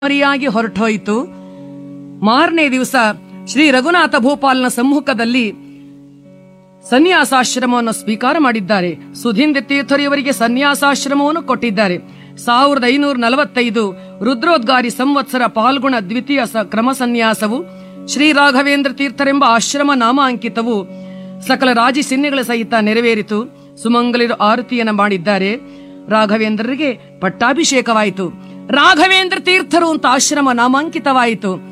ಮರಿಯಾಗಿ ಹೊರಟೋಯಿತು ಮಾರನೇ ದಿವಸ ಶ್ರೀ ರಘುನಾಥ ಭೂಪಾಲನ ಸಮ್ಮುಖದಲ್ಲಿ ಸನ್ಯಾಸಾಶ್ರಮವನ್ನು ಸ್ವೀಕಾರ ಮಾಡಿದ್ದಾರೆ ಸುಧೀಂದ್ರ ತೀರ್ಥರು ಇವರಿಗೆ ಸನ್ಯಾಸಾಶ್ರಮವನ್ನು ಕೊಟ್ಟಿದ್ದಾರೆ ಸಾವಿರದ ಐನೂರ ನಲವತ್ತೈದು ರುದ್ರೋದ್ಗಾರಿ ಸಂವತ್ಸರ ಪಾಲ್ಗುಣ ದ್ವಿತೀಯ ಸ- ಕ್ರಮ ಸನ್ಯಾಸವು ಶ್ರೀ ರಾಘವೇಂದ್ರ ತೀರ್ಥರೆಂಬ ಆಶ್ರಮ ನಾಮಾಂಕಿತವು ಸಕಲ ರಾಜಿ ಚಿಹ್ನೆಗಳ ಸಹಿತ ನೆರವೇರಿತು ಸುಮಂಗಲಿರು ಆರತಿಯನ್ನ ಮಾಡಿದ್ದಾರೆ ರಾಘವೇಂದ್ರರಿಗೆ ಪಟ್ಟಾಭಿಷೇಕವಾಯಿತು ರಾಘವೇಂದ್ರ ತೀರ್ಥರು ಅಂತ ಆಶ್ರಮ ನಾಮಾಂಕಿತವಾಯಿತು